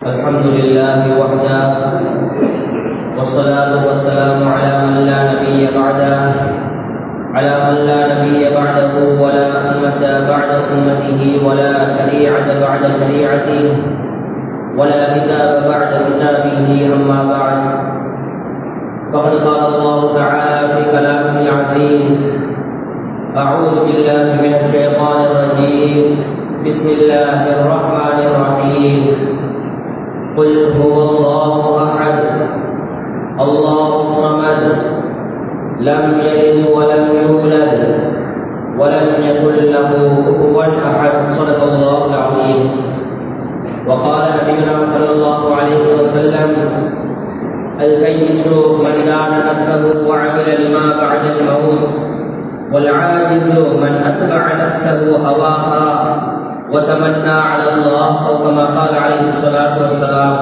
الحمد لله وحده والصلاة والسلام على من لا نبي بعده على من لا نبي بعده ولا أمة بعد أمته ولا شريعة بعد شريعته ولا كتاب بعد كتابه أما بعد فقد قال الله تعالى في كلامه العزيز أعوذ بالله من الشيطان الرجيم بسم الله الرحمن الرحيم قل هو الله احد الله الصمد لم يلد ولم يولد ولم يكن له كفوا احد صدق الله العظيم وقال نبينا صلى الله عليه وسلم الكيس من دان نفسه وعمل لما بعد الموت والعاجز من اتبع نفسه هواها وتمنى على الله او كما قال عليه الصلاه والسلام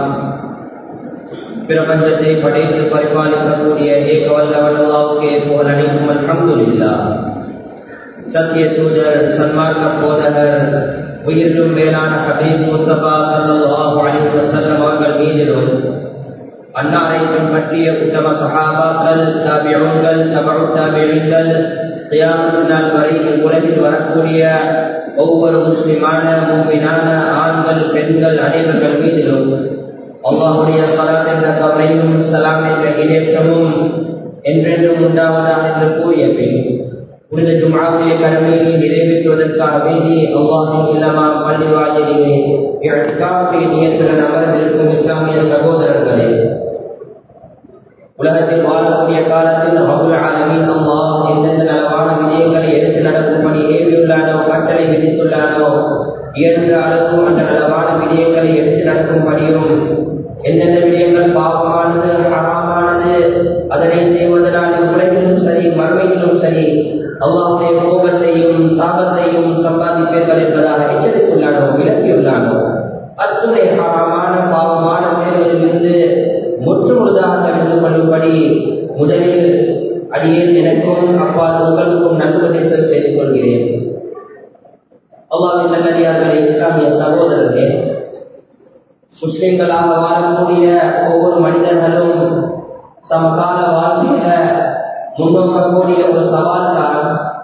பிரபஞ்சத்தை படைத்து பரிபாலிக்கக்கூடிய ஏக வல்லவன் அல்லாவுக்கே புகழ் அனைத்தும் அல்ஹம்துலில்லா சத்திய தூதர் சன்மார்க்க போதகர் உயிரிலும் மேலான ஹபீப் முஸ்தபா ஸல்லல்லாஹு அலைஹி வஸல்லம் அவர்கள் மீதிலும் அன்னாரை பின்பற்றிய உத்தம சஹாபாக்கள் தாபியூன்கள் தபு தாபியீன்கள் கியாமத் நாள் வரை உலகில் வரக்கூடிய ஒவ்வொரு முஸ்லிமான மூமினான ஆண்கள் பெண்கள் அனைவர்கள் மீதிலும் அல்லாஹுடைய சலாத் என்ற கவலையும் சலாம் என்ற இலேற்றமும் என்றென்றும் உண்டாவதாக என்று கூறிய பின் புனித ஜுமாவுடைய கடமையை நிறைவேற்றுவதற்காக வேண்டி அல்லாஹின் இல்லமா பள்ளி வாயிலே நியத்துடன் அமர்ந்திருக்கும் இஸ்லாமிய சகோதரர்களே உலகத்தில் வாழக்கூடிய காலத்தில் அபுல் ஆலமின் அல்லாஹ் எந்தெந்த நலவான விஜயங்களை எடுத்து நடக்கும்படி ஏவியுள்ளானோ கட்டளை விதித்துள்ளானோ இயன்ற அளவு அந்த நலவான விஜயங்களை எடுத்து நடக்கும்படியும் எந்தெந்த விடயங்கள் பாவமானது ஹராமானது அதனை செய்வதனால் உலகிலும் சரி மறுமையிலும் சரி அல்லாவுடைய கோபத்தையும் சாபத்தையும் சம்பாதிப்பீர்கள் என்பதாக எச்சரித்துள்ளானோ விளக்கியுள்ளானோ அத்துணை ஹராமான பாவமான செயல்களிலிருந்து முற்று முழுதாக தெரிந்து கொள்ளும்படி முதலில் அடியேன் எனக்கும் அப்பா உங்களுக்கும் நன்குபதேசம் செய்து கொள்கிறேன் அல்லாவின் நல்லடியார்களே இஸ்லாமிய சகோதரர்களே முஸ்லிம்களாக வாழக்கூடிய ஒவ்வொரு மனிதர்களும் சமகால வாழ்க்கையில முன்னோக்கக்கூடிய ஒரு சவால் தான்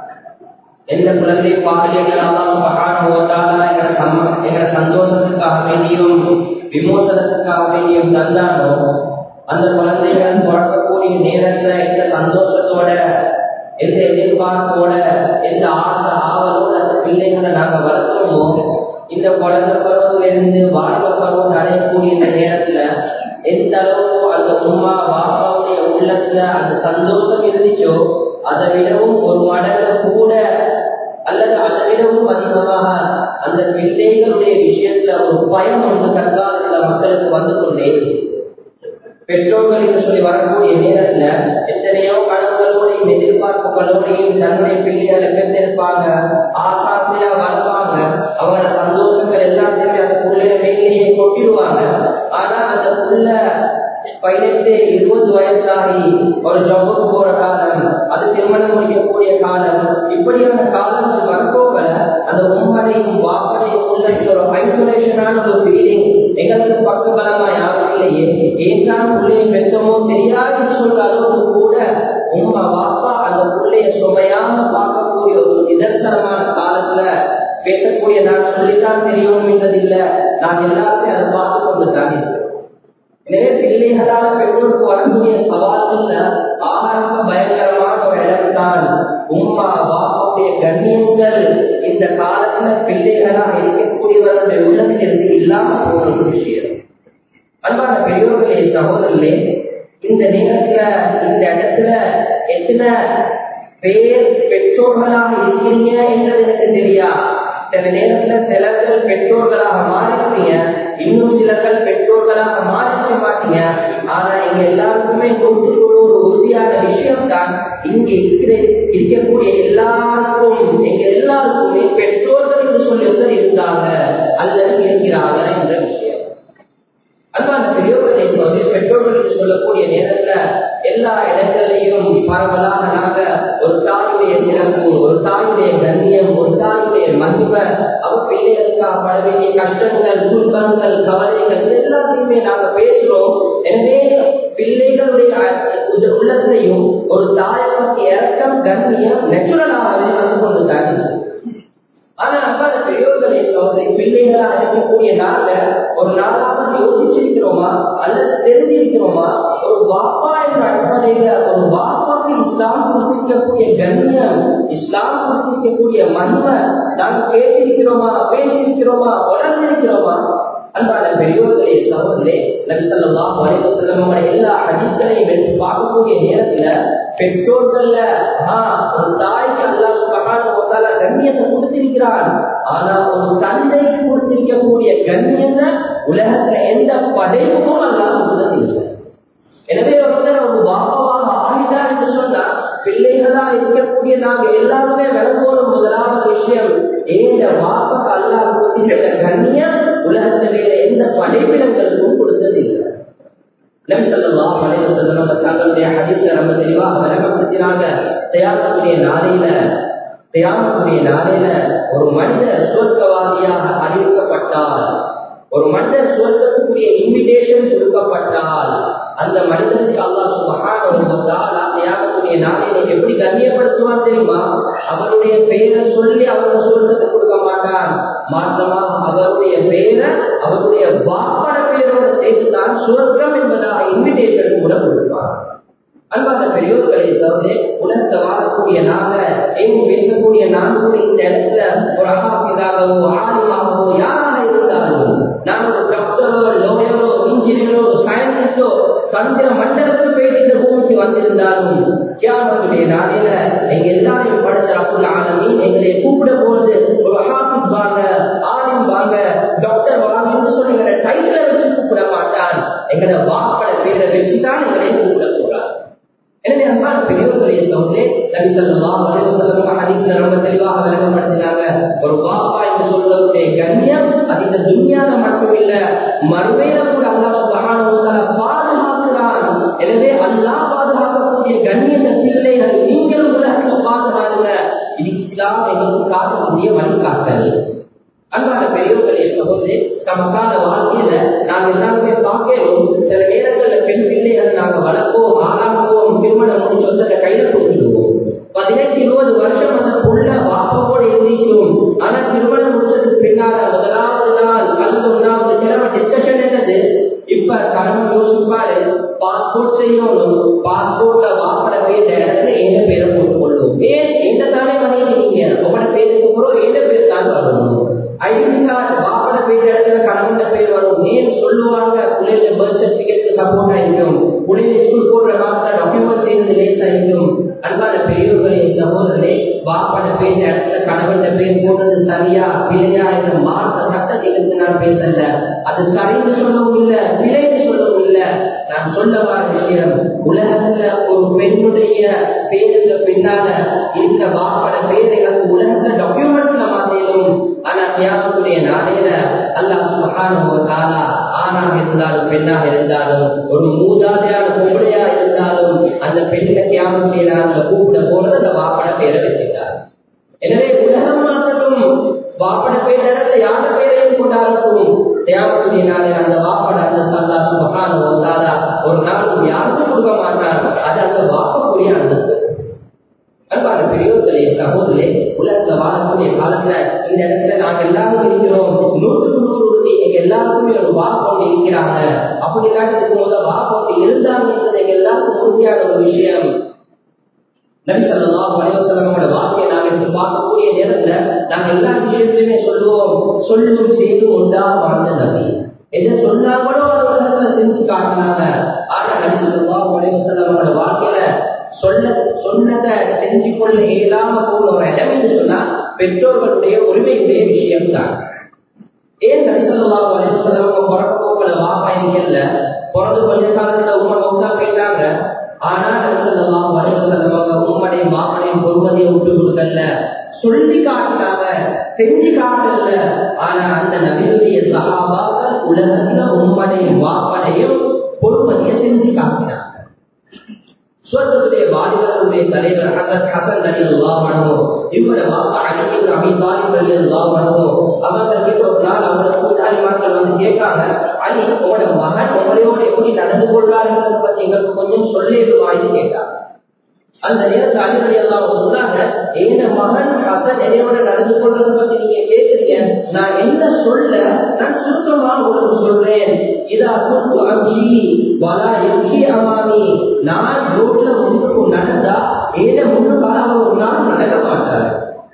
எந்த குழந்தை பாக்கியங்களாலும் மகான எங்க சந்தோஷத்துக்காக வேண்டியும் விமோசனத்துக்காக வேண்டியும் தந்தானோ அந்த குழந்தைகள் பிறக்கக்கூடிய நேரத்துல எந்த சந்தோஷத்தோட எந்த எதிர்பார்ப்போட எந்த ஆசை ஆவலோட அந்த பிள்ளைகளை நாங்க வளர்க்கிறோமோ இந்த குழந்தை பருவத்திலிருந்து வாழ்வு பருவம் அடையக்கூடிய இந்த நேரத்துல எந்த அளவுக்கு அந்த உமா பாப்பாவுடைய உள்ளத்துல அந்த சந்தோஷம் இருந்துச்சோ அதை விடவும் ஒரு மடங்கு கூட அல்லது அதை விடவும் அதிகமாக அந்த பிள்ளைகளுடைய விஷயத்துல ஒரு பயம் ஒன்று தற்காலத்துல மக்களுக்கு வந்து கொண்டே பெற்றோர்கள் என்று சொல்லி வரக்கூடிய நேரத்துல எத்தனையோ கனவுகளோடையும் எதிர்பார்ப்புகளோடையும் தன்னுடைய பிள்ளைகளை பெற்றிருப்பாங்க ஆசாசியா வளர்ப்பாங்க அவரோட சந்தோஷங்கள் எல்லாத்தையுமே அந்த புள்ளைய மேலேயே கொட்டிடுவாங்க ஆனா அந்த புள்ள பதினெட்டு இருபது வயசாகி ஒரு ஜப்புக்கு போற காலம் அது திருமணம் முடிக்கக்கூடிய காலம் இப்படியான காலங்கள் வரப்போக அந்த உண்மனையும் வாப்பனையும் உள்ள ஒரு ஐசோலேஷனான ஒரு ஃபீலிங் எங்களுக்கு பக்க பலமா யாரும் இல்லையே ஏன்தான் பிள்ளையை பெற்றமோ தெரியாதுன்னு சொல்ற அளவுக்கு கூட உமா வாப்பா அந்த பிள்ளைய சுமையாம பார்க்கக்கூடிய ஒரு நிதர்சனமான காலத்துல பேசக்கூடிய நான் சொல்லித்தான் தெரியணும் என்றதில்லை நான் எல்லாத்தையும் அதை பார்த்து கொண்டு தான் இருக்கிறேன் எனவே பிள்ளைகளால் பெற்றோருக்கு வரக்கூடிய சவால்கள்ல ஆரம்ப பயங்கரமான ஒரு இடம்தான் உம்மா பாப்பாவுடைய கண்ணியங்கள் இந்த காலத்துல பிள்ளைகளா இருக்கக்கூடியவர்களுடைய உள்ளத்திலிருந்து இல்லாம போன ஒரு விஷயம் அன்பான பெரியோர்களே சகோதரர்களே இந்த நேரத்துல இந்த இடத்துல எத்தனை பேர் பெற்றோர்களாக இருக்கிறீங்க என்றது எனக்கு தெரியா சில நேரத்துல சிலர்கள் பெற்றோர்களாக மாறிருப்பீங்க இன்னும் சிலர்கள் பெற்றோர்களாக மாறிக்க மாட்டீங்க ஆனா இங்க எல்லாருக்குமே நூற்றுக்கு ஒரு உறுதியான விஷயம் தான் இங்க இருக்கிற இருக்கக்கூடிய எல்லாருக்கும் எங்க எல்லாருக்குமே பெற்றோர்கள் என்று சொல்லி ஒருத்தர் இருந்தாங்க அல்லது இருக்கிறாங்க என்ற விஷயம் அன்பான பெரியோர்களை சொல்லி பெற்றோர்கள் என்று சொல்லக்கூடிய நேரத்துல எல்லா இடங்களிலையும் பரவலாக நாங்க ஒரு தாயுடைய சிறப்பு ஒரு தாயுடைய கண்ணியம் ஒரு தாயுடைய மதிப்பை அவ பிள்ளைகளுக்காக பட வேண்டிய கஷ்டங்கள் துன்பங்கள் கவலைகள் இதெல்லாம் பிள்ளைகளுடைய உள்ளத்திலையும் ஒரு தாயை பற்றி இறக்கம் கண்ணியம் நேச்சுரலாகவே வந்து கொண்டு தான் ஆனா அப்பாத பெரியோர்களே சோதனை பிள்ளைகளா இருக்கக்கூடிய நாங்க ஒரு நாளாக யோசிச்சிருக்கிறோமா அல்லது தெரிஞ்சிருக்கிறோமா ஒரு பாப்பா என்ற அடிப்படையில ஒரு பாப்பாக்கு இஸ்லாம் குறிப்பிக்கக்கூடிய கண்ணியம் இஸ்லாம் குறிப்பிக்கக்கூடிய மன்மை நாங்கள் கேட்டிருக்கிறோமா பேசியிருக்கிறோமா உணர்ந்திருக்கிறோமா அன்பான பெரியோர்களே சகோதரே நபிசல்லா வரைவு செல்லமோட எல்லா ஹதீஸ்களையும் எடுத்து பார்க்கக்கூடிய நேரத்துல பெற்றோர்கள்ல ஒரு தாய்க்கு அல்லா சுபகான கண்ணியத்தை கொடுத்திருக்கிறான் ஆனா ஒரு தந்தைக்கு கொடுத்திருக்கக்கூடிய கண்ணியத்தை உலகத்துல எந்த படைப்பும் அல்லாம கொடுத்ததில்லை எனவே ஒருத்தர் ஒரு பாபாவாக ஆகிட்டார் என்று சொன்னா பிள்ளைகளா இருக்கக்கூடிய நாங்க எல்லாருமே விளங்கோடும் முதலாவது விஷயம் ஏந்த பாப்பாக்கு அல்லா கொடுத்திருக்கிற கண்ணியம் உலகத்துல வேற எந்த படைப்பிடங்களுக்கும் கொடுத்ததில்லை நபி சொல்லா மலையில செல்லம் தங்களுடைய ஹதீஸ்ல ரொம்ப தெளிவாக விளக்கப்படுத்தினாங்க தயாரக்கூடிய நாளையில தயாரக்கூடிய நாளையில ஒரு மனிதர் சுவர்க்கவாதியாக அறிவிக்கப்பட்டால் ஒரு மனிதர் சுவர்க்கத்துக்குரிய இன்விடேஷன் கொடுக்கப்பட்டால் அந்த மனிதனுக்கு அல்லாஹ் சுபகான நாளையில எப்படி கண்ணியப்படுத்துவான் தெரியுமா அவருடைய பெயரை சொல்லி அவருக்கு சுவர்க்கத்தை கொடுக்க மாட்டான் மாற்றமாக அவருடைய பெயரை அவருடைய பாப்பட பெயரோட சேர்த்துதான் சுவர்க்கம் என்பதாக இன்விடேஷன் கூட கொடுப்பான் அன்பான பெரியோர்களை சோதே உலகத்தை வாழக்கூடிய நாங்க எங்கு பேசக்கூடிய நான் கூட இந்த இடத்துல ஒரு அகாபிதாகவோ ஆலிமாகவோ யாராக இருந்தாலும் நான் ஒரு டாக்டரோ லோயரோ இன்ஜினியரோ சயின்டிஸ்டோ சந்திர மண்டலத்தில் போயிட்டு இந்த பூமிக்கு வந்திருந்தாலும் கியாமத்துடைய நாளையில எங்க எல்லாரையும் படைச்ச அப்துல் ஆலமி எங்களை கூப்பிட போனது ஒரு ஹாபிஸ் வாங்க ஆலிம் வாங்க டாக்டர் வாங்கன்னு சொல்லி எங்களை டைட்டில வச்சு கூப்பிட மாட்டான் எங்களை வாப்பட பேரை வச்சுதான் எங்களை கூப்பிட போறார் எனவே அன்பான பெரியவர்களே சோதே நபி ஸல்லல்லாஹு அலைஹி வஸல்லம் ஹதீஸ்ல ரொம்ப தெளிவாக விளக்கப்படுத்தினாங்க ஒரு பாப்பா என்று சொல்வதற்குரிய கண்ணியம் அது இந்த துன்யால மட்டுமில்ல மறுமையில கூட அல்லாஹ் சுப்ஹானஹு வ தஆலா பாதுகாக்கிறான் எனவே அல்லாஹ் பாதுகாக்கக்கூடிய கண்ணியத்தை பிள்ளைகள் நீங்களும் உலகத்துல பாதுகாருங்க இது இஸ்லாம் எங்களுக்கு காட்டக்கூடிய வழிகாட்டல் அன்பான பெரியவர்களே சகோதரி சமகால வாழ்க்கையில நாங்க எல்லாருமே பார்க்கிறோம் சில நேரங்கள்ல பெண் பிள்ளைகளை நாங்க வளர்ப்போம் ஆளாக்குவோம் திருமணம் முடிச்சு வந்து அந்த கையில கொடுத்துடுவோம் பதினெட்டு இருபது வருஷம் அந்த புள்ள வாப்பாவோட இருந்திக்கும் ஆனா திருமணம் முடிச்சதுக்கு பின்னால முதலாவது நாள் அல்லது ஒன்றாவது கிழமை டிஸ்கஷன் என்னது இப்ப கணவன் யோசிப்பாரு பாஸ்போர்ட் செய்யணும் பாஸ்போர்ட்ல வாப்பட வேண்ட இடத்துல என்ன பேரை போட்டுக் கொள்ளும் ஏன் எந்த தானே மனைவி நீங்க உங்களோட பேருக்கு போறோம் எந்த பேர் தான் வரணும் ஐடி கார்டு வாப்பட பேர் இடத்துல கணவன் பேர் வரும் ஏன் சொல்லுவாங்க பிள்ளைங்க பர்த் சர்டிபிகேட் சப்போர்ட் ஆயிருக்கும் பிள்ளைங்க ஸ்கூல் போடுற காலத்துல டாக்குமெண்ட் செய்யறது லேஸ் ஆயிருக்கும் அன்பான பெரியவர்களே சகோதரே வாப்பட பேர் இடத்துல கணவன் பேர் போட்டது சரியா பிழையா என்ற மார்க்க சட்டத்திலிருந்து நான் பேசல அது சரின்னு சொல்லவும் இல்லை பிழைன்னு சொல்லவும் இல்லை நான் சொல்ல வர விஷயம் உலகத்துல ஒரு பெண்ணுடைய பேருக்கு பின்னால இந்த வாப்பட பேரை உலகத்துல டாக்குமெண்ட்ஸ்ல மாத்திலும் ஆனா தியாகத்துடைய நாளையில அல்லாஹ் சுபஹானஹு தஆலா ஆணாக இருந்தாலும் பெண்ணாக இருந்தாலும் ஒரு மூதாதையான பொம்பளையா இருந்தாலும் அந்த பெண்ணை தியாகத்துடைய நாளில் கூப்பிட போனது அந்த வாப்பட பேரை வச்சுட்டார் எனவே உலகம் மாற்றட்டும் வாப்பட பேர் இடத்துல யார பேரையும் கொண்டாடட்டும் தியாகத்துடைய நாளில் அந்த வாப்பட அந்த சல்லா சுபஹானஹு தஆலா ஒரு நாள் யாருக்கும் கொடுக்க மாட்டார் அது அந்த வாப்பக்கூடிய அந்தஸ்து அன்பான பெரியோர்களே சகோதரே உலகத்துல வாழக்கூடிய காலத்துல இந்த இடத்துல நாங்க எல்லாரும் இருக்கிறோம் நூற்றுக்கு நூறு உறுதி எங்க எல்லாருக்குமே ஒரு வாக்கோண்டு இருக்கிறாங்க அப்படி இல்லாட்டி இருக்கும் போது வாக்கோண்டு இருந்தாங்க என்பது எங்க எல்லாருக்கும் உறுதியான ஒரு விஷயம் நபி ஸல்லல்லாஹு அலைஹி வஸல்லமோட வார்த்தையை நாங்க எடுத்து பார்க்கக்கூடிய நேரத்துல நாங்க எல்லா விஷயத்திலுமே சொல்லுவோம் சொல்லும் செய்தும் உண்டா வாழ்ந்த நபி எதை சொன்னாங்களோ அதை உலகத்துல செஞ்சு காட்டினாங்க ஆனா நபி ஸல்லல்லாஹு அலைஹி வஸல்லமோட வாழ்க்கையில சொல்ல சொன்னதை செஞ்சு கொள்ள இயலாம போன ஒரு இடம் என்று சொன்னா பெற்றோர்களுடைய உரிமையுடைய விஷயம் தான் ஏன் நபிசல்லாஹு அலைஹி வஸல்லம் பிறக்க போகல வாப்பா இல்ல பிறந்து கொஞ்ச காலத்துல உண்மை மௌத்தா போயிட்டாங்க ஆனா நபிசல்லாஹு அலைஹி வஸல்லம் அவங்க உம்மடையும் வாப்படையும் பொறுமதியை விட்டு கொடுக்கல சொல்லி காட்டினாங்க செஞ்சு காட்டல ஆனா அந்த நபியுடைய சகாபாக்கள் உலகத்துல உம்மடையும் வாப்படையும் பொறுமதியை செஞ்சு காட்டினாங்க சுவர்க்கத்துடைய வாலிபர்களுடைய தலைவர் ஹசரத் ஹசன் அலி அல்லாஹ் வழங்கும் இவரை வாப்பா அலி அபி தாலிப் அலி அல்லாஹ் வழங்கும் அவங்க கிட்ட ஒரு நாள் அவங்க கூட்டாளி மக்கள் வந்து வந்து கேட்காங்க அலி உங்களோட மகன் உங்களையோட எப்படி நடந்து கொள்றாருன்றதை பத்தி எங்களுக்கு கொஞ்சம் சொல்லிடுவான்னு கேட்டாங்க அந்த நேரத்தில் அடிப்படை எல்லாம் சொன்னாங்க எங்க மகன் ஹசன் என்னையோட நடந்து கொள்றதை பத்தி நீங்க கேட்குறீங்க நான் என்ன சொல்ல நான் சுத்தமா உங்களுக்கு சொல்றேன் இதா கூட்டு அஞ்சி வலா எச்சி அமாமி நான் ரோட்ல முன்னுக்கு நடந்தா ஏத முன்னுக்கால அவர் ஒரு நாள் நடக்க மாட்டார்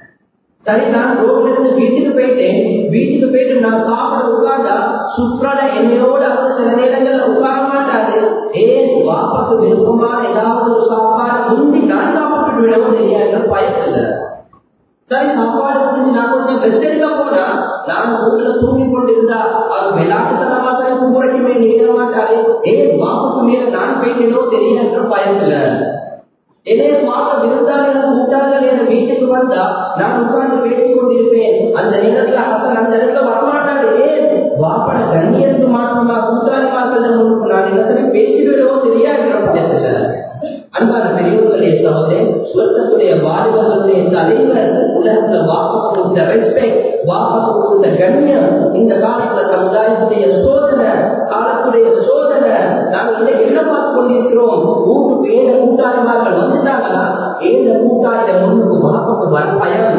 சரி நான் ரோட்ல இருந்து வீட்டுக்கு போயிட்டேன் வீட்டுக்கு போயிட்டு நான் சாப்பிட உட்கார்ந்தா சுற்றால என்னையோட அவர் சில நேரங்கள்ல உட்கார மாட்டாரு ஏன் வாப்பாக்கு விருப்பமான ஏதாவது ஒரு சாப்பாடு முந்தி நான் சாப்பிட்டு விடவும் தெரியாது பயம் இல்லை சரி சாப்பாடு செஞ்சு நான் கொஞ்சம் ரெஸ்ட் எடுக்க போனா நான் வீட்டுல தூங்கி கொண்டு இருந்தா அவர் விளையாட்டுத்தனமா சரி கூரைக்குமே நேர மாட்டாரு ஏன் வாப்புக்கு மேல நான் போயிட்டேனோ தெரியல பயம் இல்லை என்னைய பார்க்க விருந்தாளிகள் கூட்டாளிகள் என் வீட்டுக்கு வந்தா நான் உட்கார்ந்து பேசிக் கொண்டிருப்பேன் அந்த நேரத்துல ஹசன் அந்த இடத்துல வரமாட்டாரு ஏன் வாப்பட கண்ணியத்து மாற்றமா கூட்டாளிமார்கள் முன்பு நான் என்ன சரி பேசிவிடவோ தெரியாதுங்கிற பட்சத்துல அன்பான பெரியவர்களே சகோதரே சுவர்க்கத்துடைய வாலிபர்களுடைய தலைவர் உலகத்துல வாக்கு கொடுத்த ரெஸ்பெக்ட் வாக்கு கொடுத்த கண்ணியம் இந்த காலத்துல சமுதாயத்துடைய சோதனை காலத்துடைய சோதனை நாங்கள் இன்னைக்கு என்ன பார்த்து கொண்டிருக்கிறோம் ஊருக்கு ஏழ கூட்டாளிமார்கள் வந்துட்டாங்கன்னா ஏழ கூட்டாளிட முன்னுக்கு வாப்புக்கு வர பயம்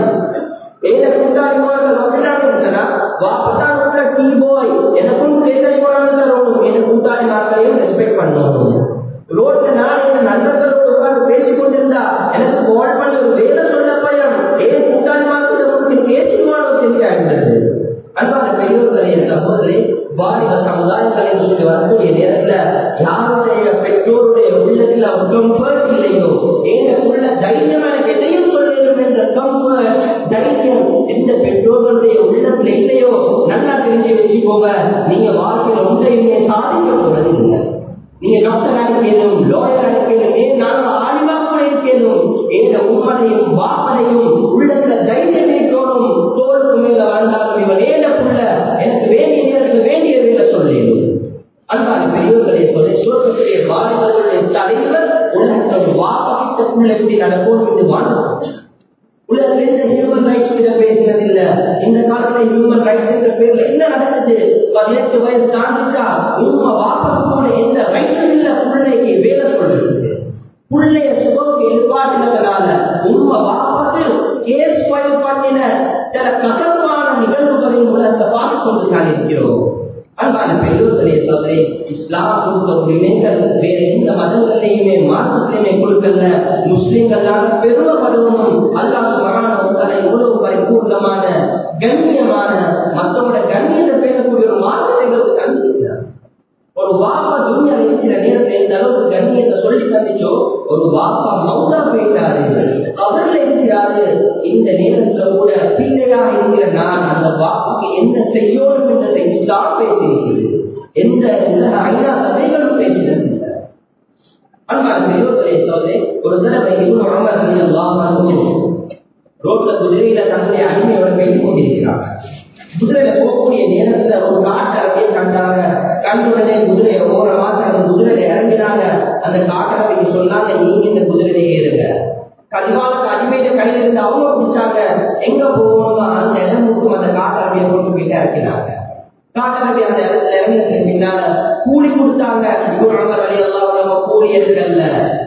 ஏழ கூட்டாளிமார்கள் வந்துட்டாங்கன்னு சொன்னா வாப்பதான் உள்ள டீ போய் எனக்கும் கேட்டை போறாங்க தரணும் என் கூட்டாளிமார்களையும் ரெஸ்பெக்ட் பண்ணணும் ரோட்ல நான் என் நண்பர்களோடு உட்கார்ந்து பேசிக் கொண்டிருந்தா எனக்கு கால் பண்ணி ஒரு வேலை சொல்ல பயம் ஏன் கூட்டாளிமார்கள் உங்களுக்கு பேசிக்குமானோ தெரியாது அன்பான பெரியவர்களே சகோதரி வாலிப சமுதாயங்கள் என்று சொல்லி வரக்கூடிய நேரத்துல யாருடைய பெற்றோருடைய உள்ளத்தில் அவர் கம்ஃபர்ட் இல்லையோ எங்க உள்ள தைரியம் எனக்கு எதையும் சொல்ல வேண்டும் என்ற கம்ஃபர்ட் தைரியம் எந்த பெற்றோர்களுடைய உள்ளத்தில் இல்லையோ நல்லா தெரிஞ்சு வச்சுக்கோங்க நீங்க வாழ்க்கையில் ஒன்றையுமே சாதிக்க போறது இல்லை நீங்க டாக்டர் அனுப்பியதும் லோயர் அனுப்பியதும் ஏன் நாங்கள் ஆலிமா கூட இருக்கணும் எங்க உம்மனையும் பாப்பனையும் உள்ளத்துல தைரியம் இருக்கணும் தோளுக்கு மேல வாழ்ந்தாலும் இவன் ஏன புள்ள எனக்கு வேண்டிய நேரத்தில் வேண்டிய வேலை சொல்லிடும் அன்பான பெரியவர்களை சொல்லி சுரக்கக்கூடிய வாலிபர்களுடைய தலைவர் உலகத்தில் வாப்பிட்ட புள்ள எப்படி நடக்கும் என்று வாழ்ந்தார் உலகத்தில் எந்த ஹியூமன் ரைட்ஸ் கிட்ட பேசினது இல்ல இந்த காலத்துல ஹியூமன் ரைட்ஸ் என்ற பேர்ல என்ன நடக்குது பதினெட்டு வயசு தாண்டிச்சா உண்மை வாபஸ் போன எந்த ரைட்ஸும் இல்ல பிள்ளைக்கு வேலை சொல்றது பிள்ளைய சுகம் எழுப்பாட்டினதுனால உண்மை வாபத்து கேஸ் ஃபைல் பண்ணின சில கசப்பான நிகழ்வுகளின் உலகத்தை பார்த்து கொண்டு தான் இருக்கிறோம் அன்பான பெரியோர்களே சோதரை இஸ்லாம் கொடுத்த உரிமைகள் வேற எந்த மதங்களையுமே மாற்றத்திலையுமே கொடுக்கல முஸ்லிம்களால் பெருமைப்படணும் அல்லாஹ் சுபஹான உங்களை இவ்வளவு பரிபூர்ணமான கண்ணியமான மற்றவங்களோட கண்ணியத்தை பேசக்கூடிய ஒரு மாற்றத்தை எங்களுக்கு தந்திருக்கிறார் ஒரு வாப்பா துணியா இருக்கிற நேரத்தில் எந்த அளவுக்கு கண்ணியத்தை சொல்லி தந்துச்சோ ஒரு வாப்பா மௌத்தா போயிட்டாரு கவர்ல இருக்கிறாரு இந்த நேரத்துல கூட பிள்ளையாக இருக்கிற நான் அந்த வாப்புக்கு என்ன செய்யணும் என்றதை ஸ்டாப் பேசியிருக்கிறது எந்த உலக ஐநா சபைகளும் பேசினது அன்பான பெரியவர்களே சோதனை ஒரு தடவை இவங்க அமர் ரோட்ல குதிரையில தன்னுடைய அடிமையோட பேசிக் கொண்டிருக்கிறாங்க குதிரையில போகக்கூடிய நேரத்துல ஒரு காட்டை அப்படியே கண்டாங்க கண்டுடனே குதிரையை ஓரமாக அந்த குதிரையில இறங்கினாங்க அந்த காட்டரவைக்கு சொன்னாங்க நீங்க இந்த குதிரையில ஏறுங்க கதிவாளுக்கு அடிமையில கையில இருந்து அவங்க பிடிச்சாங்க எங்க போகணுமோ அந்த இடமுக்கும் அந்த காட்டரவையை கொண்டு போயிட்டு இறக்கினாங்க காட்டரவை அந்த இடத்துல இறங்கினதுக்கு பின்னால கூலி கொடுத்தாங்க இவ்வளவு வழி எல்லாம் நம்ம கூலி எடுக்கல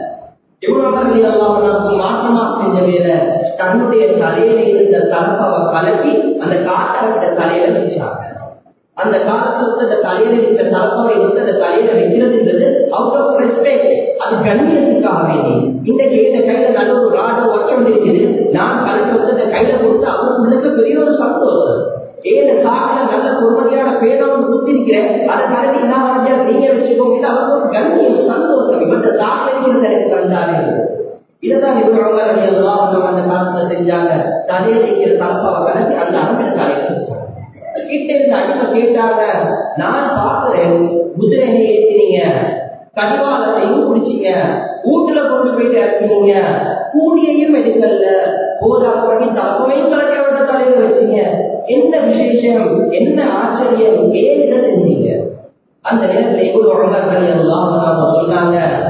இவ்வளவு எல்லாம் மாற்றமா செஞ்ச வேலை தன்னுடைய தலையில இருந்த தலப்பாவை கலக்கி அந்த காட்டரவிட்ட தலையில வச்சாங்க அந்த காலத்துல அந்த தலையில இருந்த தலப்பாவை எடுத்து அந்த தலையில வைக்கிறதுன்றது அவ்வளவு ரெஸ்பெக்ட் அது கண்ணியத்துக்காக வேண்டி இன்றைக்கு இந்த கையில நல்ல ஒரு ராடு வருஷம் இருக்குது நான் கலக்க வந்து அந்த கையில கொடுத்து அவருக்கு பெரிய ஒரு சந்தோஷம் ஏன் சாப்பிட நல்ல பொறுமதியான பேரும் குத்திருக்கிறேன் அதை கலக்கி என்ன வாசியா நீங்க வச்சுக்கோங்க அவருக்கு ஒரு கண்ணியம் சந்தோஷம் இவற்றை சாப்பிட எனக்கு தந்தாரு இதுதான் இவங்க எல்லாம் அந்த காலத்துல செஞ்சாங்க தலையில இருக்கிற தலப்பாவை கலக்கி அந்த அரங்க தலையில வச்சாங்க கிட்ட இருந்து அடிமை கேட்டாங்க நான் பாக்குறேன் குதிரையை ஏற்றினீங்க கடிவாளத்தையும் குடிச்சீங்க வீட்டுல கொண்டு போயிட்டு இறக்கினீங்க கூடியையும் எடுக்கல போதா பண்ணி தப்பையும் கலக்கையோட தலையில வச்சீங்க என்ன விசேஷம் என்ன ஆச்சரியம் ஏன் இதை செஞ்சீங்க அந்த நேரத்துல எவ்வளவு உணர்வுகள் எல்லாம் சொன்னாங்க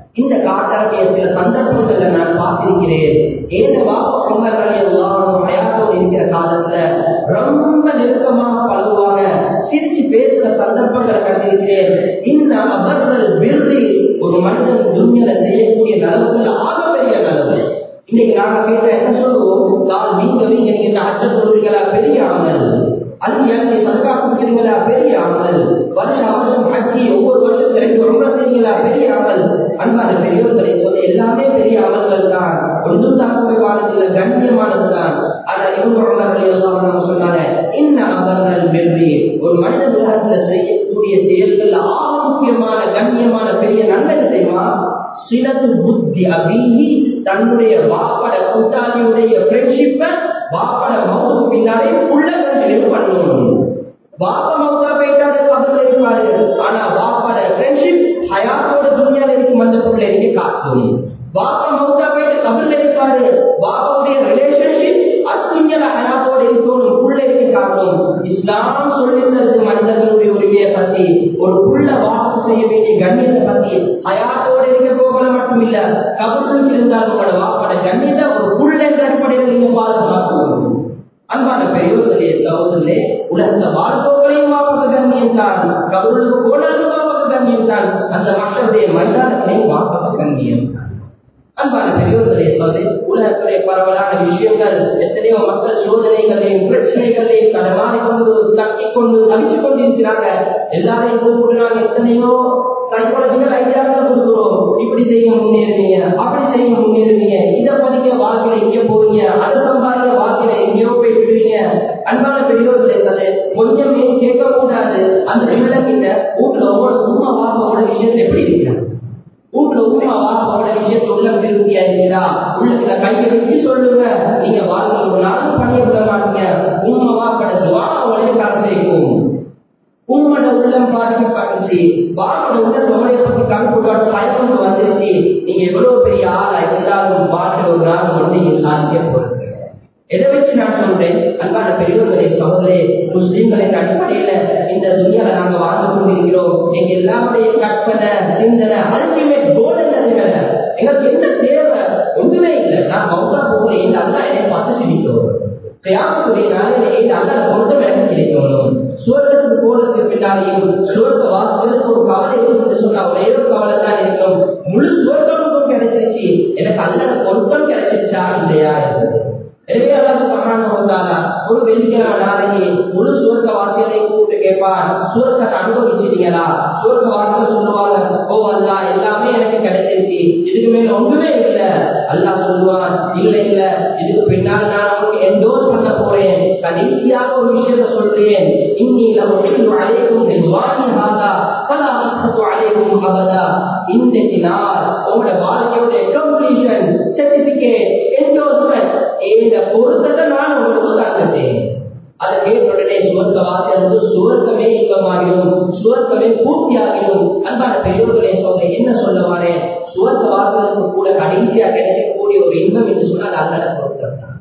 இந்த காட்டக்கூடிய சில சந்தர்ப்பங்கள்ல நான் பார்த்திருக்கிறேன் ஏத வாப்ப பொங்கல்களை ஹயாத்தோடு இருக்கிற காலத்துல ரொம்ப நெருக்கமாக பழகுவாங்க சிரிச்சு பேசுற சந்தர்ப்பங்களை கண்டிருக்கிறேன் இந்த அவர்கள் விருதி ஒரு மனிதன் துணியில செய்யக்கூடிய நலவுகள் ஆகப்பெரிய நலவு இன்னைக்கு நாங்க கேட்ட என்ன சொல்லுவோம் நான் நீங்க நீங்க நீங்க என்ன அச்ச சொல்றீங்களா பெரிய அமல் அது எனக்கு சதக்கா கொடுக்குறீங்களா பெரிய அமல் வருஷம் வருஷம் ஹஜ்ஜி ஒவ்வொரு வருஷத்துக்கு ரெண்டு ரொம்ப செய்றீங்களா பெரிய அமல் அன்பான பெரியவர்களை சொல்லி எல்லாமே பெரிய அமல்கள் தான் ஒன்றும் தான் குறைவானது கண்ணியமானது தான் ஆனா இவங்க எல்லாம் சொன்னாங்க இந்த அமல்கள் வெற்றி ஒரு மனித உலகத்துல செய்யக்கூடிய செயல்கள் ஆக முக்கியமான கண்ணியமான பெரிய நன்மை தெரியுமா சிலது புத்தி அபீகி தன்னுடைய வாப்பட கூட்டாளியுடைய ஃப்ரெண்ட்ஷிப்பை வாப்பட மௌத்து பின்னாலே உள்ள கண்டினியூ பண்ணணும் வாப்ப மௌத்தா போயிட்டாரு கபர்ல இருப்பாரு ஆனா வாப்பட ஃப்ரெண்ட்ஷிப் ஹயாத்தோட துணியால இருக்கும் அந்த பிள்ளைக்கு காக்கும் வாப்ப மௌத்தா போயிட்டு கபர்ல இருப்பாரு வாப்பாவுடைய ரிலேஷன்ஷிப் அத்துஞ்சல ஹயாத்தோட இருக்கணும் பிள்ளைக்கு காக்கும் இஸ்லாம் சொல்லித்தது மனிதர்களுடைய உரிமையை பத்தி ஒரு புள்ள வாக்கு செய்ய வேண்டிய கண்ணியத்தை பத்தி ஹயாத்தோட இருக்க போகல மட்டும் இல்ல கபருக்கு இருந்தாலும் உங்களோட வாப்பட கண்ணியத்தை ஒரு புள்ள என்ற அடிப்படையில் நீங்க பாதுகாக்கணும் அன்பான பெரியோர்களே சகோதரே உலக வாழ்வோர்களையும் வாப்பக கண்ணியம் தான் கபருக்கு போனாலும் வாப்பக கண்ணியம் தான் அந்த மக்களுடைய மைதானத்திலையும் வாப்பக கண்ணியம் அன்பான பெரியோர்களே சோதரி உலகத்திலே பரவலான விஷயங்கள் எத்தனையோ மக்கள் சோதனைகளையும் பிரச்சனைகளையும் கடமாறி கொண்டு தக்கி கொண்டு தவிச்சு கொண்டிருக்கிறாங்க எல்லாரையும் கூப்பிடுறாங்க எத்தனையோ சைக்காலஜிக்கல் ஐடியாக்கள் கொடுக்குறோம் இப்படி செய்ய முன்னேறுவீங்க அப்படி செய்ய முன்னேறுவீங்க இதை படிக்க வாழ்க்கையில எங்க போவீங்க அதை சம்பாதிக்க வாழ்க்கையில எங்கேயோ போய் விடுவீங்க அன்பான பெரியோர்களே சது கொஞ்சம் ஏன் கேட்க கூடாது அந்த பிள்ளை கிட்ட வீட்டுல உங்களோட உமா வாப்பாவோட விஷயத்துல எப்படி இருக்கிறாங்க வீட்டுல உமா வாப்பாவோட விஷயத்தை உள்ள விரும்பியா இருக்கிறா உள்ளத்துல கையை வச்சு சொல்லுங்க நீங்க வாழ்க்கை ஒரு நாளும் பண்ணி விட மாட்டீங்க உமா வாப்பட துவா உடைய காசு செய்யும் உம்மோட உள்ளம் பாதிக்கப்பட்டுச்சு வாக்கோட உள்ள சோழைய பத்தி கண்கூடாட்டு பயப்பட்டு வந்துருச்சு நீங்க எவ்வளவு பெரிய ஆளா இருந்தாலும் வாழ்க்கை ஒரு நாள் ஒன்றையும் சாதிக்க போறது எதை வச்சு நான் சொல்றேன் அன்பான பெரியவர்களே சகோதரே முஸ்லிம்களின் அடிப்படையில இந்த துணியால நாங்க வாழ்ந்து கொண்டிருக்கிறோம் எங்க எல்லாருடைய கற்பனை சிந்தனை அல்டிமேட் கோல் என்னதுங்கள எங்களுக்கு என்ன தேவை ஒன்றுமே இல்லை நான் மௌத்தா போகிறேன் இந்த அல்லா என்னை பார்த்து சிரிக்கிறோம் கியாமத்துடைய நாளிலே இந்த அல்லா பொருத்தம் எனக்கு கிடைக்கணும் சுவர்க்கத்துக்கு போறதுக்கு பின்னாலேயும் சுவர்க்க வாசலுக்கு ஒரு கவலை இருக்குன்னு சொன்னா ஒரே ஒரு கவலை தான் இருக்கும் முழு சுவர்க்கம் கிடைச்சிருச்சு எனக்கு அல்ல பொருத்தம் கிடைச்சிருச்சா இல்லையா இருந்தது எனவே அல்லாஹ் சுப்ஹானஹு வ தஆலா ஒரு வெள்ளிக்கிழமை நாளைக்கு முழு சுவர்க்க வாசிகளை கூப்பிட்டு கேட்பார் சுவர்க்கத்தை அனுபவிச்சிட்டீங்களா சுவர்க்க வாசிகள் சொல்லுவாங்க ஓ அல்லாஹ் எல்லாமே எனக்கு கிடைச்சிருச்சு இதுக்கு மேல ஒன்றுமே இல்ல அல்லாஹ் சொல்லுவான் இல்ல இல்ல இதுக்கு பின்னால் நான் உங்களுக்கு என்டோஸ் பண்ண போறேன் கடைசியாக ஒரு விஷயத்தை சொல்றேன் இன்னி லவ் அலைக்கும் பிதுவானி ஹாதா பலா அஸ்ஹது அலைக்கும் அபதா இன்றைக்கு நாள் உங்களோட வாழ்க்கையோட கம்ப்ளீஷன் சர்டிபிகேட் என்டோஸ்மெண்ட் இந்த பொருத்தத்தை நான் உங்களுக்கு தந்துட்டேன் அதை கேட்ட உடனே சுவர்க்க வாசலுக்கு சுவர்க்கமே இன்பமாகிடும் சுவர்க்கமே பூர்த்தியாகிடும் அன்பான பெரியோர்களே சொல்ல என்ன சொல்ல வாரேன் சுவர்க்க வாசலுக்கு கூட கடைசியா கிடைக்கக்கூடிய ஒரு இன்பம் என்று சொன்னால் அல்லட பொருத்தம் தான்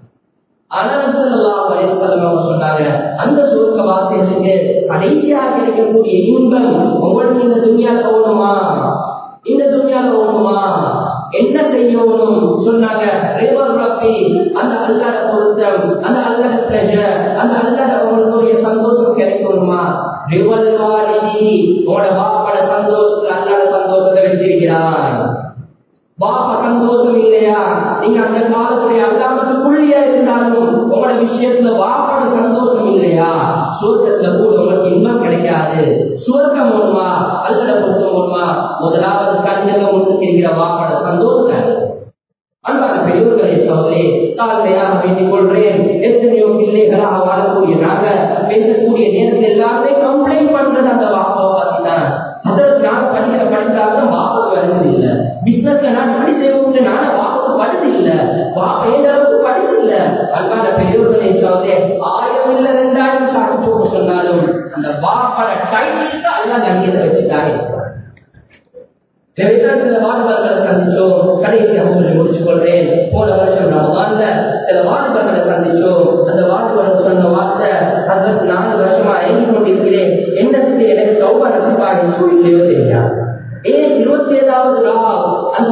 சொன்னாங்க அந்த சுருக்க வாசிகளுக்கு கடைசியாக கிடைக்கக்கூடிய இன்பம் உங்களுக்கு இந்த துணியால ஓடுமா இந்த துணியால ஓடுமா என்ன செய்யணும் சொன்னாங்க அந்த அல்லாட பொருத்தம் அந்த அல்லாட பிளஷர் அந்த அல்லாட உங்களுடைய சந்தோஷம் கிடைக்கணுமா ரிவல் வாலிதி உங்களோட பாப்பாட சந்தோஷத்துக்கு அல்லாட சந்தோஷத்தை வச்சிருக்கிறான் பாப்பா சந்தோஷம் இல்லையா நீங்க அந்த காலத்துடைய அல்லாமத்து புள்ளியா இருந்தாலும் உங்களோட விஷயத்துல வாப்பாட சந்தோஷம் இல்லையா சுவர்க்கத்துல கூட உங்களுக்கு இன்பம் கிடைக்காது சுவர்க்கம் ஒண்ணுமா அல்லட பொருத்தம் ஒண்ணுமா முதலாவது கண்ணுக்கு முன்னுக்கு இருக்கிற வாப்பாட சந்தோஷம் அன்பான பெரியவர்களே சோதரே தாழ்மையாக வேண்டிக் கொள்றேன் எத்தனையோ பிள்ளைகளாக வாழக்கூடிய நாங்க பேசக்கூடிய நேரத்தில் எல்லாருமே கம்ப்ளைண்ட் பண்றது அந்த வாப்பாவை பத்தி தான் அதற்கு நான் படிக்கிற படிக்கிறாங்க வாப்பாவுக்கு வருது இல்ல பிசினஸ்ல நான் இப்படி செய்வோம்னு நான் வாப்பாவுக்கு படுது இல்ல வாப்பா ஏந்த அளவுக்கு படிச்சு இல்ல அன்பான பெரியவர்களே சோதரே ஆயிரம் இல்ல ரெண்டாயிரம் சாப்பிட்டு போக சொன்னாலும் அந்த வாப்பாட டைட்டில் தான் எல்லாம் கண்ணியத்தை வச்சுட்டாங்க எனவேதான் சில வாலிபர்களை சந்திச்சோம் கடைசியாக சொல்லி முடிச்சு கொள்றேன் போன வருஷம் ரமதான்ல சில வாலிபர்களை சந்திச்சோம் அந்த வாலிபர் சொன்ன வார்த்தை அதற்கு நாலு வருஷமா இறங்கி கொண்டிருக்கிறேன் என்னத்துக்கு எனக்கு கௌபா நசிப்பாடி சூழ்நிலையோ தெரியாது ஏன் இருபத்தி ஏழாவது நாள் அந்த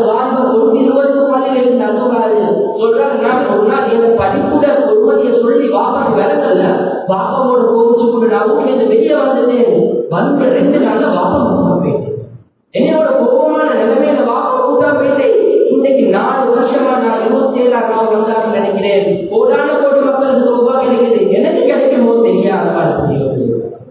படிப்புட பொறுமதியை சொல்லி வாப்பாக்கு விளங்கல பாப்பாவோட கோவிச்சு கொண்டு நான் வீட்டுல வெளியே வந்துட்டேன் வந்து ரெண்டு நாள்ல வாப்பா கூட்டா போயிட்டேன் என்னோட கோபமான நிலைமையில வாப்பா கூட்டா போயிட்டேன் இன்னைக்கு நாலு வருஷமா நான் இருபத்தி ஏழாம் நாள் வந்தான்னு நினைக்கிறேன் கோடான கோடி மக்களுக்கு ரூபாய் கிடைக்குது எனக்கு கிடைக்குமோ தெரியாது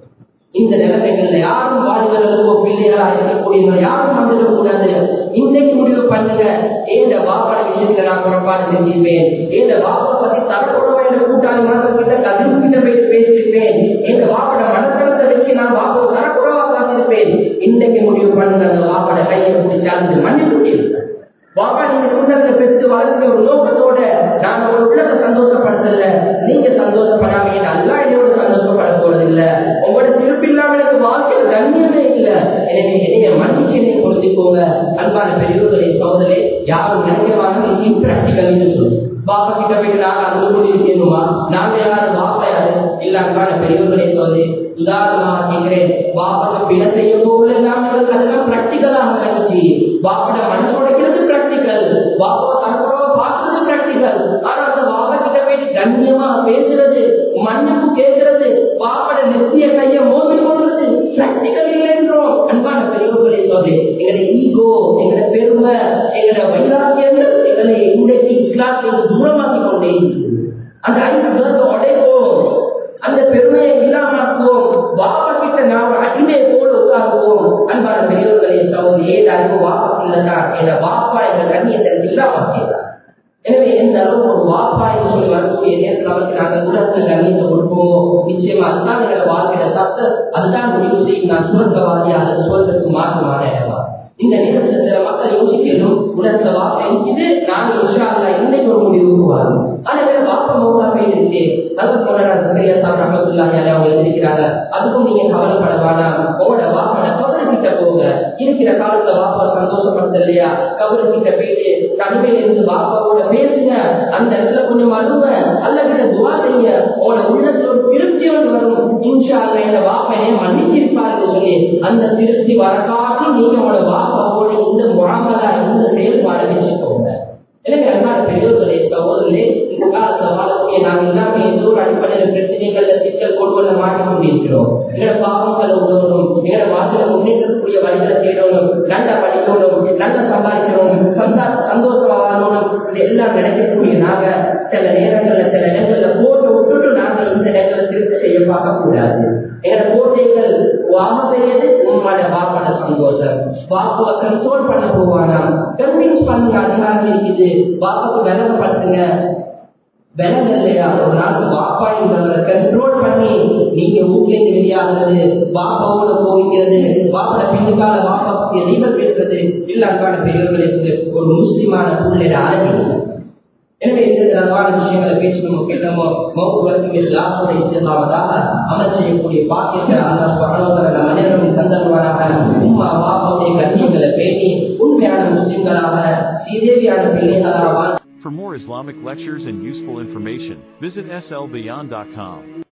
இந்த நிலைமைகள்ல யாரும் வாலிபர்களுக்கோ பிள்ளைகளா இருக்கக்கூடியவங்க யாரும் வந்துடக்கூடாது இன்னைக்கு முடிவு பண்ணுங்க ஏந்த வாப்பாட விஷயத்துல நான் புறப்பாடு செஞ்சிருப்பேன் ஏந்த வாப்பை பத்தி தரக்குறவான கூட்டாளி மக்கள் கிட்ட கதிர் கிட்ட போய் பேசியிருப்பேன் எங்க வாப்பட மனத்தளத்தை வச்சு நான் வாப்பை தரக்குறவா பார்த்திருப்பேன் இன்னைக்கு முடிவு பண்ணுங்க அந்த வாப்பட கையை வச்சு சார்ந்து மன்னிப்பு வாப்பா நீங்க சுண்ணத்தை பெற்று வாழ்ந்த ஒரு நோக்கத்தோட நான் ஒரு உள்ளத்தை சந்தோஷப்படுத்தல நீங்க சந்தோஷப்படாம அல்லா என்னோட சந்தோஷப்பட போறது இல்ல உங்களோட சிறப்பு இல்லாம எனக்கு வாழ்க்கையில கண்ணியமே இல்ல எனவே நீங்க மன்னிச்சு என்னை பொருந்திக்கோங்க அன்பான பெரியவர்களே சோதனை யாரும் நினைக்கவாங்க இது இம்ப்ராக்டிக்கல் என்று சொல்லு பாப்பா கிட்ட போயிட்டு நாங்க அந்த ஊர் இருக்கணுமா நாங்க யாரும் பாப்பா யாரு இல்ல அன்பான பெரியவர்களே சோதனை உதாரணமாக கேட்கிறேன் பாப்பாக்கு பிழை செய்ய போகலாம் எங்களுக்கு அதெல்லாம் பிராக்டிக்கலாக கழிச்சு பாப்பட மனசு உடைக்கிறது பிராக்டிக்கல் பாப்பா தரப்புறவா பார்க்கறது பிராக்டிக்கல் ஆனா அந்த பாப்பா கிட்ட போயிட்டு கண்ணியமா பேசுறது மன்னிப்பு கேட்கறது பாப்பட நெத்திய கைய மோதி கொள்றது பிராக்டிக்கல் இல்லைன்றோம் அன்பான பெரியவர்களே சொல்லி எங்களோட ஈகோ எங்களோட பெருமை எங்களோட வைராக்கியங்கள் எங்களை இன்றைக்கு இஸ்லாத்திலிருந்து தூரமாக்கி கொண்டே இருக்குது அந்த ஐஸ் உடைப்போம் அந்த பெருமையை இல்லாமக்குவோம் வாப்பா கிட்ட நாம் அடிமை போல உட்காருவோம் அன்பான பெரியவர்களே சகோதரி ஏத அறிவு வாப்பா இல்லதான் என்ற வாப்பா என்ற கண்ணியத்தை இல்லாமக்கியதான் எனவே எந்த அளவு ஒரு வாப்பா என்று சொல்லி வரக்கூடிய நேரத்தில் அவருக்கு நாங்கள் உலகத்தில் கண்ணியத்தை கொடுப்போமோ நிச்சயமா அதுதான் எங்களோட வாழ்க்கையில சக்சஸ் அதுதான் முடிவு செய்யும் நான் சுவர்க்கவாதி அல்லது சுவர்க்கத்துக்கு மாற்றமான இடமா இந்த நேரத்தில் சில மக்கள் யோசிக்கணும் உலகத்துல வாப்பா இருக்குது நாங்கள் இன்ஷா அல்லா இன்னைக்கு ஒரு முடிவுக்கு வரும் ஆனா வேற வாப்பா மௌத்தா போயிடுச்சு அது போல சக்கரியா சாப் ரஹமத்துல்லாஹி அலைஹி அவங்க இருக்கிறாங்க அதுக்கும் நீங்க கவலைப்பட வேண்டாம் உங்களோட வாப்பாட கபரு கிட்ட போங்க இருக்கிற காலத்துல வாப்பா சந்தோஷப்படுத்த இல்லையா கபரு கிட்ட போயிட்டு தனிமையில இருந்து வாப்பாவோட பேசுங்க அந்த இடத்துல கொஞ்சம் அழுவ அல்ல கிட்ட துவா செய்யுங்க உங்களோட உள்ளத்துல ஒரு திருப்தி ஒன்று வரும் இன்ஷா அல்லா இந்த வாப்பையே மன்னிச்சிருப்பாருன்னு சொல்லி அந்த திருப்தி வரக்காட்டி நீங்க உங்களோட வாப்பாவோட இந்த முழங்கலா இந்த செயல்பாடை வச்சுக்கோங்க எனவே அன்பான பெரியோர்களே சகோதரே இந்த காலத்துல வாழக்கூடிய நாங்கள் எல்லாமே ஏதோ ஒரு அடிப்படையில் பிரச்சனைகள்ல சிக்கல் கொள்வதை மாட்டிக் கொண்டிருக்கிறோம் எங்களோட பாவங்களை உதவணும் எங்களோட வாசல முன்னேற்றக்கூடிய வழிகளை தேடணும் நல்ல படிக்கணும் நல்ல சம்பாதிக்கணும் சந்தா சந்தோஷமா வாழணும் இது எல்லாம் நினைக்கக்கூடிய நாங்க சில நேரங்கள்ல சில இடங்கள்ல போட்டு விட்டுட்டு நாங்க இந்த இடங்களை திருப்தி செய்ய பார்க்க கூடாது எங்களோட போட்டிகள் வாம பெரியது உங்களோட பாப்பாட சந்தோஷம் பாப்பாவை கன்சோல் பண்ண போவானா கன்வின்ஸ் பண்ணுங்க அதிகாரம் இருக்குது பாப்பாவுக்கு விலகப்படுத்துங்க விலக இல்லையா ஒரு நாளுக்கு பாப்பா என்றவரை கண்ட்ரோல் பண்ணி நீங்க வீட்டிலேருந்து வெளியாகிறது பாப்பாவோட போகிறது பாப்பாட பின்னுக்கால பாப்பா பத்தி அதிகம் பேசுறது இல்ல அன்பான பெரியவர்களே சொல்லி ஒரு முஸ்லிமான பிள்ளைட ஆரம்பிங்க எனவே இந்த தரமான விஷயங்களை பேசணும் கேட்டமோ மௌத்து வரைக்கும் இஸ்லாமோட இஸ்லாமதாக அமல் செய்யக்கூடிய பாக்கியத்தை அல்லா சுபஹானஹு நம் அனைவரும் தந்தருவாராக உம்மா பாப்பாவுடைய கண்ணியங்களை பேணி உண்மையான முஸ்லிம்களாக சீதேவியான பிள்ளைகளாக வாழ் For more Islamic lectures and useful information, visit slbeyond.com.